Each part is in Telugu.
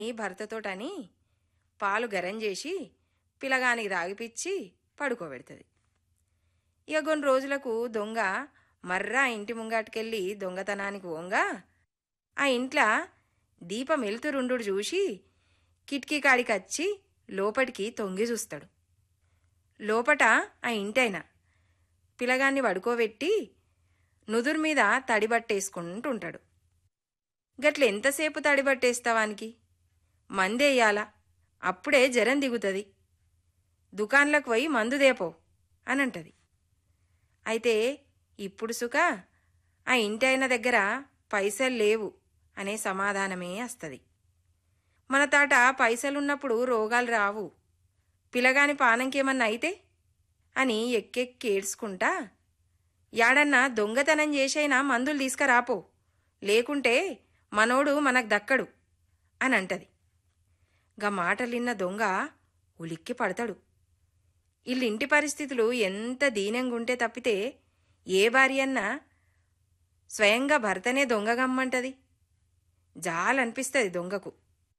ఈ భర్తతోటని పాలు గరం చేసి పిలగానికి తాగిపిచ్చి పడుకోబెడుతుంది ఇక కొన్ని రోజులకు దొంగ మర్రా ఇంటి ముంగాటికెళ్ళి దొంగతనానికి పోంగా ఆ ఇంట్లో దీపం వెలుతురుండు చూసి కిటికీ కాడికి వచ్చి లోపటికి తొంగి చూస్తాడు లోపట ఆ ఇంటైన పిలగాన్ని పడుకోబెట్టి నుదురు మీద తడిబట్టేసుకుంటుంటాడు గట్ల ఎంతసేపు తడిబట్టేస్తావానికి మందేయాలా అప్పుడే జరం దిగుతుంది దుకాన్లకు పోయి మందు దేపో అని అంటది అయితే ఇప్పుడు సుఖ ఆ ఇంటైన దగ్గర పైసలు లేవు అనే సమాధానమే వస్తుంది మన తాట పైసలున్నప్పుడు రోగాలు రావు పిలగాని పానంకేమన్నా అయితే అని ఎక్కెక్కి ఏడ్చుకుంటా యాడన్నా దొంగతనం చేసైనా మందులు తీసుకురాపో లేకుంటే మనోడు మనకు దక్కడు అని అంటది గా మాటలిన్న దొంగ ఉలిక్కి పడతాడు వీళ్ళింటి పరిస్థితులు ఎంత దీనంగుంటే తప్పితే ఏ భార్య అన్నా స్వయంగా భర్తనే దొంగగమ్మంటది జాలనిపిస్తుంది దొంగకు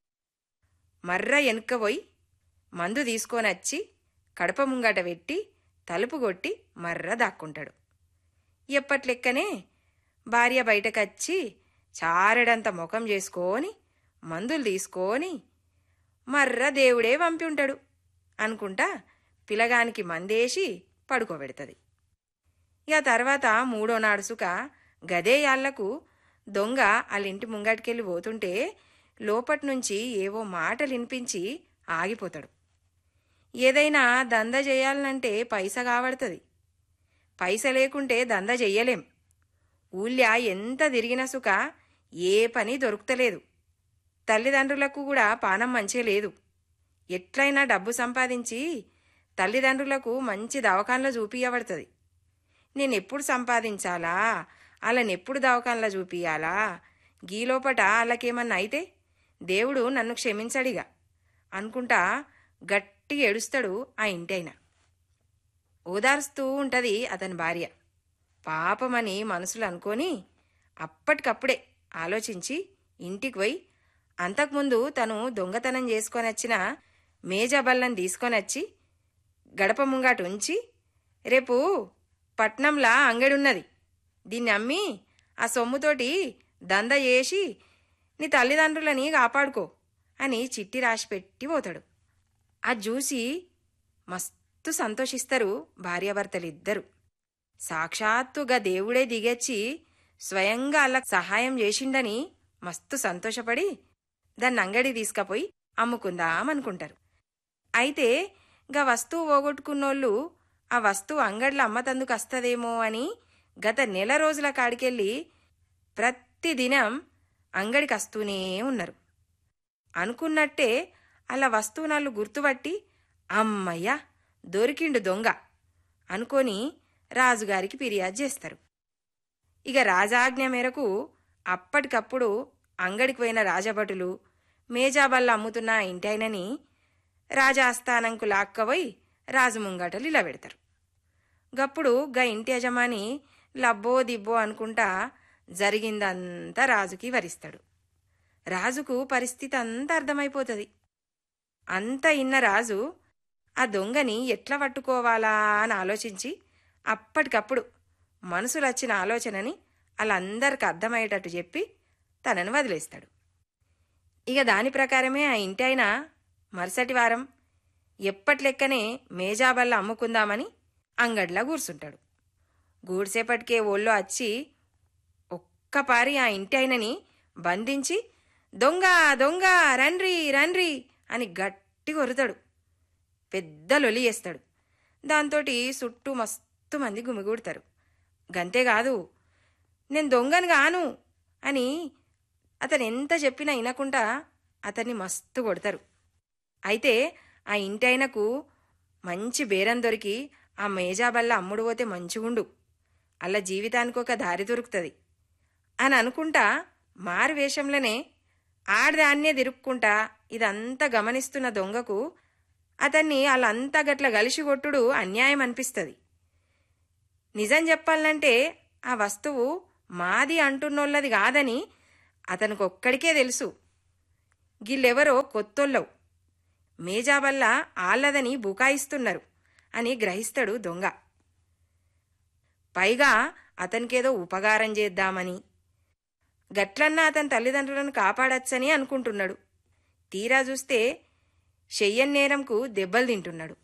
మర్ర వెనుక పోయి మందు తీసుకొనొచ్చి కడప ముంగట పెట్టి తలుపు కొట్టి మర్ర దాక్కుంటాడు ఎప్పట్లెక్కనే భార్య బయటకచ్చి చారెడంత ముఖం చేసుకొని మందులు తీసుకొని మర్ర దేవుడే పంపి ఉంటాడు అనుకుంటా పిలగానికి మందేసి పడుకోబెడుతుంది ఇక తర్వాత మూడో నాడు సుక గదే యాళ్లకు దొంగ వాళ్ళింటి ముంగటికెళ్ళి పోతుంటే లోపటి నుంచి ఏవో మాటలు వినిపించి ఆగిపోతాడు ఏదైనా దంద చేయాలనంటే పైస కావడుతుంది పైస లేకుంటే దంద చెయ్యలేం ఊళ్ళ ఎంత తిరిగిన సుక ఏ పని దొరుకుతలేదు తల్లిదండ్రులకు కూడా పానం మంచిగా లేదు ఎట్లయినా డబ్బు సంపాదించి తల్లిదండ్రులకు మంచి దవాఖానలో చూపియబడుతుంది నేను ఎప్పుడు సంపాదించాలా వాళ్ళనెప్పుడు దవాఖానలో చూపియాలా గీలోపట వాళ్ళకేమన్నా అయితే దేవుడు నన్ను క్షమించడిగా అనుకుంటా గట్టి ఏడుస్తాడు ఆ ఇంటైన ఓదార్స్తూ ఉంటది అతని భార్య పాపమని మనసులో అనుకొని అప్పటికప్పుడే ఆలోచించి ఇంటికి పోయి అంతకుముందు తను దొంగతనం చేసుకొని వచ్చిన మేజాబల్లం తీసుకొని వచ్చి గడప ముంగాట ఉంచి రేపు పట్నంలా అంగడున్నది దీన్ని అమ్మి ఆ సొమ్ముతోటి దంద చేసి నీ తల్లిదండ్రులని కాపాడుకో అని చిట్టి రాసి పెట్టి పోతాడు అది చూసి మస్తు సంతోషిస్తారు భార్యాభర్తలిద్దరు సాక్షాత్తుగా దేవుడే దిగొచ్చి స్వయంగా అలా సహాయం చేసిండని మస్తు సంతోషపడి దాన్ని అంగడి తీసుకపోయి అమ్ముకుందామనుకుంటారు అయితే గా వస్తువు పోగొట్టుకున్నోళ్ళు ఆ వస్తువు అంగడిలో అమ్మతందుకు వస్తదేమో అని గత నెల రోజుల కాడికెళ్ళి ప్రతిదినం అంగడికి వస్తూనే ఉన్నారు అనుకున్నట్టే అలా వస్తువునాళ్ళు గుర్తుపట్టి అమ్మయ్య దొరికిండు దొంగ అనుకొని రాజుగారికి ఫిర్యాదు చేస్తారు ఇక రాజాజ్ఞ మేరకు అప్పటికప్పుడు అంగడికి పోయిన రాజభటులు మేజాబల్ల అమ్ముతున్న ఆ ఇంటైనని రాజాస్థానంకు లాక్కబోయి రాజు ముంగటలు ఇలా పెడతారు గప్పుడు గా ఇంటి యజమాని లబ్బో దిబ్బో అనుకుంటా జరిగిందంతా రాజుకి వరిస్తాడు రాజుకు పరిస్థితి అంతా అర్థమైపోతుంది అంత ఇన్న రాజు ఆ దొంగని ఎట్లా పట్టుకోవాలా అని ఆలోచించి అప్పటికప్పుడు మనసులో వచ్చిన ఆలోచనని వాళ్ళందరికి అర్థమయ్యేటట్టు చెప్పి తనను వదిలేస్తాడు ఇక దాని ప్రకారమే ఆ ఇంటి ఆయన మరుసటి వారం ఎప్పట్లెక్కనే మేజాబల్ల అమ్ముకుందామని అంగడిలా కూర్చుంటాడు గూడ్సేపటికే ఓళ్ళో వచ్చి ఒక్కపారి ఆ ఇంటి ఆయనని బంధించి దొంగ దొంగ రండ్రి రండ్రి అని గట్టి కొరుతాడు పెద్ద లొలి చేస్తాడు దాంతోటి చుట్టూ మస్తు మంది గుమిగూడతారు గంతేకాదు నేను దొంగని గాను అని అతను ఎంత చెప్పినా వినకుండా అతన్ని మస్తు కొడతారు అయితే ఆ ఇంటైనకు మంచి బేరం దొరికి ఆ మేజాబల్ల అమ్ముడు పోతే మంచిగుండు అలా జీవితానికి ఒక దారి దొరుకుతుంది అని అనుకుంటా మారు వేషంలోనే ఆడదాన్నే తిరుక్కుంటా ఇదంతా గమనిస్తున్న దొంగకు అతన్ని వాళ్ళంతా గట్ల గలిసి కొట్టుడు అన్యాయం అనిపిస్తుంది నిజం చెప్పాలంటే ఆ వస్తువు మాది అంటున్నోళ్ళది కాదని అతనికి ఒక్కడికే తెలుసు గిల్లెవరో కొత్తోళ్ళవు మేజాబల్ల ఆళ్ళదని బుకాయిస్తున్నారు అని గ్రహిస్తాడు దొంగ పైగా అతనికేదో ఉపకారం చేద్దామని గట్లన్నా అతని తల్లిదండ్రులను కాపాడచ్చని అనుకుంటున్నాడు తీరా చూస్తే చెయ్యన్ నేరంకు దెబ్బలు తింటున్నాడు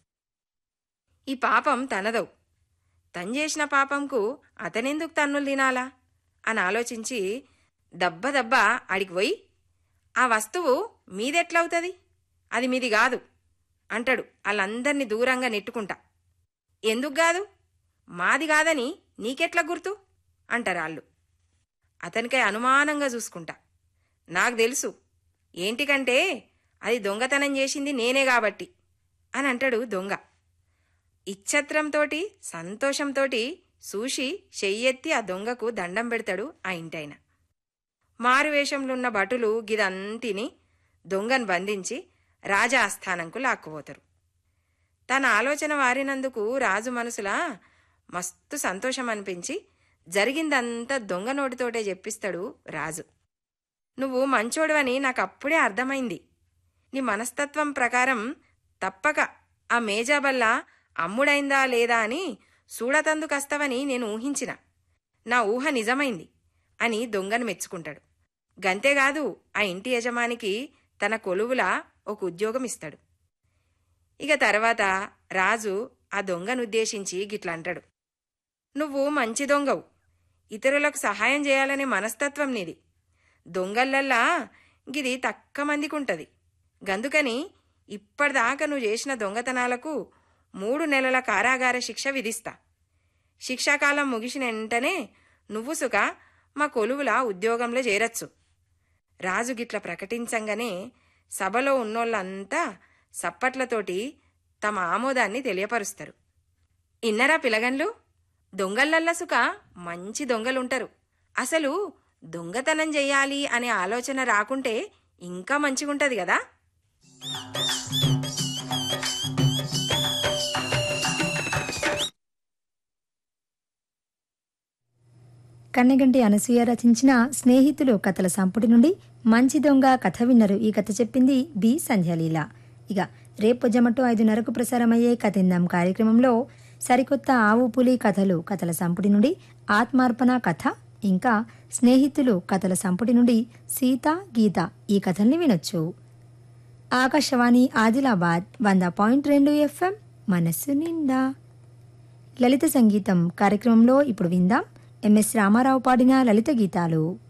ఈ పాపం తనదవు తను చేసిన పాపంకు అతనెందుకు తన్నులు తినాలా అని ఆలోచించి దబ్బ దబ్బ అడిగి పోయి ఆ వస్తువు మీదెట్లవుతుంది అది మీది కాదు అంటాడు వాళ్ళందర్నీ దూరంగా నెట్టుకుంటా ఎందుకు కాదు మాది కాదని నీకెట్లా గుర్తు అంటారాళ్ళు అతనికై అనుమానంగా చూసుకుంటా నాకు తెలుసు ఏంటికంటే అది దొంగతనం చేసింది నేనే కాబట్టి అని అంటాడు దొంగ ఇచ్చత్రంతోటి సంతోషంతోటి చూసి చెయ్యెత్తి ఆ దొంగకు దండం పెడతాడు ఆ ఇంటాయన మారువేషంలున్న భటులు గిదంతిని దొంగను బంధించి రాజా ఆస్థానంకు లాక్కుపోతారు తన ఆలోచన వారినందుకు రాజు మనసులా మస్తు సంతోషం అనిపించి జరిగిందంతా దొంగ నోటితోటే చెప్పిస్తాడు రాజు నువ్వు మంచోడువని నాకు అప్పుడే అర్థమైంది నీ మనస్తత్వం ప్రకారం తప్పక ఆ మేజాబల్ల అమ్ముడైందా లేదా అని చూడతందుకస్తవని నేను ఊహించిన నా ఊహ నిజమైంది అని దొంగను మెచ్చుకుంటాడు గంతేకాదు ఆ ఇంటి యజమానికి తన కొలువులా ఒక ఉద్యోగం ఇస్తాడు ఇక తర్వాత రాజు ఆ దొంగనుద్దేశించి గిట్లంటాడు నువ్వు మంచి దొంగవు ఇతరులకు సహాయం చేయాలనే మనస్తత్వం నీది దొంగల్లల్లా గిది తక్కువ మందికుంటది గందుకని ఇప్పటిదాకా నువ్వు చేసిన దొంగతనాలకు మూడు నెలల కారాగార శిక్ష విధిస్తా శిక్షాకాలం ముగిసిన వెంటనే నువ్వు సుఖ మా కొలువులా ఉద్యోగంలో చేరచ్చు రాజు గిట్ల ప్రకటించంగానే సభలో ఉన్నోళ్ళంతా సప్పట్లతోటి తమ ఆమోదాన్ని తెలియపరుస్తారు ఇన్నరా పిలగన్లు దొంగలల్ల సుఖ మంచి దొంగలుంటారు అసలు దొంగతనం చెయ్యాలి అనే ఆలోచన రాకుంటే ఇంకా మంచిగుంటది కదా కన్నెగంటి అనసూయ రచించిన స్నేహితులు కథల సంపుటి నుండి మంచి దొంగ కథ విన్నరు ఈ కథ చెప్పింది బి సంధ్యాలీల ఇక రేపు జమటు ఐదున్నరకు ప్రసారమయ్యే కథిందాం కార్యక్రమంలో సరికొత్త ఆవు పులి కథలు కథల సంపుటి నుండి ఆత్మార్పణ కథ ఇంకా స్నేహితులు కథల సంపుటి నుండి సీత గీత ఈ కథల్ని వినొచ్చు ఆకాశవాణి ఆదిలాబాద్ వంద పాయింట్ రెండు ఎఫ్ఎం మనస్సు నిండా లలిత సంగీతం కార్యక్రమంలో ఇప్పుడు విందాం ఎంఎస్ రామారావు పాడిన లలిత గీతాలు